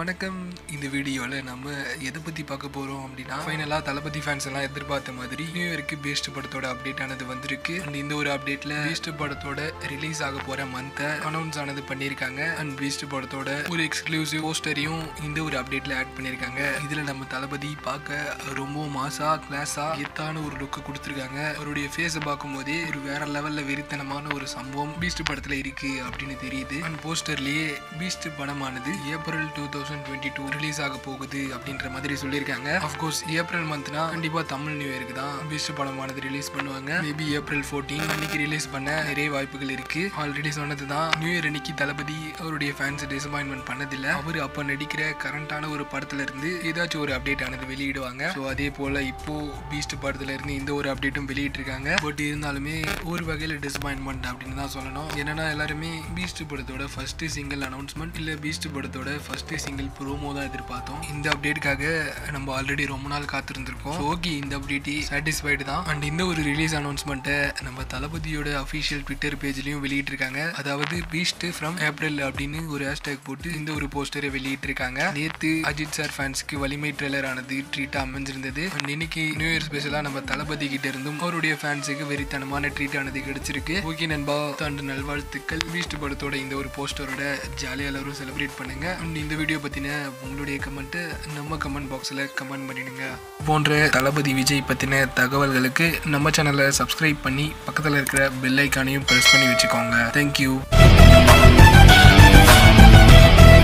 வணக்கம் இந்த வீடியோவில் நம்ம எதை பற்றி பார்க்க போகிறோம் அப்படின்னா ஃபைனலாக தளபதி ஃபேன்ஸ் எல்லாம் எதிர்பார்த்த மாதிரி நியூ இயருக்கு பீஸ்ட் படத்தோட அப்டேட் ஆனது வந்திருக்கு அண்ட் இந்த ஒரு அப்டேட்டில் பீஸ்ட் படத்தோட ரிலீஸ் ஆக போகிற மந்த்தை அனௌன்ஸ் ஆனது பண்ணியிருக்காங்க அண்ட் பீஸ்ட் படத்தோட ஒரு எக்ஸ்க்ளூசிவ் போஸ்டரையும் இந்த ஒரு அப்டேட்டில் ஆட் பண்ணியிருக்காங்க இதில் நம்ம தளபதி பார்க்க ரொம்ப மாசா கிளாஸா எத்தான ஒரு லுக்கு கொடுத்துருக்காங்க அவருடைய ஃபேஸை பார்க்கும்போதே ஒரு வேற லெவலில் வெறித்தனமான ஒரு சம்பவம் பீஸ்ட் படத்தில் இருக்கு அப்படின்னு தெரியுது அண்ட் போஸ்டர்லேயே பீஸ்ட் படமானது April two thousand twenty two release ஆக போகுது அப்படின்ற மாதிரி சொல்லியிருக்காங்க அஃப்கோர்ஸ் ஏப்ரல் மந்த்னா கண்டிப்பாக தமிழ் நியூ இயருக்கு தான் பீஸ்ட் படமானது ரிலீஸ் பண்ணுவாங்க மேபி ஏப்ரல் ஃபோர்டீன் அன்னைக்கு ரிலீஸ் பண்ண நிறைய வாய்ப்புகள் இருக்கு ஆல்ரெடி சொன்னது தான் நியூ இயர் அன்னைக்கு தளபதி அவருடைய ஃபேன்ஸ் டிசப்பாயின்மெண்ட் பண்ணதில்லை அவர் அப்போ நடிக்கிற கரண்டான ஒரு படத்துல இருந்து ஏதாச்சும் ஒரு அப்டேட் ஆனது வெளியிடுவாங்க ஸோ அதே போல இப்போ பீஸ்ட் படத்துல இருந்து இந்த ஒரு அப்டேட்டும் வெளியிட்டிருக்காங்க பட் இருந்தாலுமே ஒரு வகையில் டிசப்பாயின்மெண்ட் அப்படின்னு தான் சொல்லணும் என்னன்னா எல்லாருமே பீஸ்ட் படத்தோட ஃபர்ஸ்ட் சிங்கிள் அனௌன்ஸ்மெண்ட் இல்ல பீஸ்ட் படத்தோட ஃபர்ஸ்ட் சிங்கிள் ப்ரோமோ தான் எதிர்பார்த்தோம் இந்த அப்டேட்டுக்காக நம்ம ஆல்ரெடி ரொம்ப நாள் காத்திருந்திருக்கோம் ஓகே இந்த அப்டேட் சாட்டிஸ்ஃபைடு தான் அண்ட் இந்த ஒரு ரிலீஸ் அனௌன்ஸ்மெண்ட்டை நம்ம தளபதியோட அஃபிஷியல் ட்விட்டர் பேஜ்லயும் வெளியிட்டிருக்காங்க அதாவது பீஸ்ட் ஃப்ரம் ஏப்ரல் அப்படின்னு ஒரு ஹேஷ்டேக் போட்டு இந்த ஒரு போஸ்டரை வெளியிட்டிருக்காங்க நேத்து அஜித் சார் ஃபேன்ஸ்க்கு வலிமை ட்ரெய்லர் ஆனது ட்ரீட்டா அமைஞ்சிருந்தது அண்ட் இன்னைக்கு நியூ இயர் ஸ்பெஷலா நம்ம தளபதி கிட்ட இருந்தும் அவருடைய ஃபேன்ஸுக்கு வெறித்தனமான ட்ரீட் ஆனது கிடைச்சிருக்கு ஓகே நண்பா தாண்டு நல்வாழ்த்துக்கள் பீஸ்ட் படத்தோட இந்த ஒரு போஸ்டரோட ஜாலியாக எல்லாரும் செலிப்ரேட் பண்ணுங்க அண்ட் இந்த வீடியோ பத்தின உங்களுடைய கமெண்ட்டை நம்ம கமெண்ட் பாக்ஸில் கமெண்ட் பண்ணிடுங்க போன்ற தளபதி விஜய் பத்தின தகவல்களுக்கு நம்ம சேனலை சப்ஸ்கிரைப் பண்ணி பக்கத்தில் இருக்கிற பெல் ஐக்கானையும் ப்ரெஸ் பண்ணி வச்சுக்கோங்க தேங்க்யூ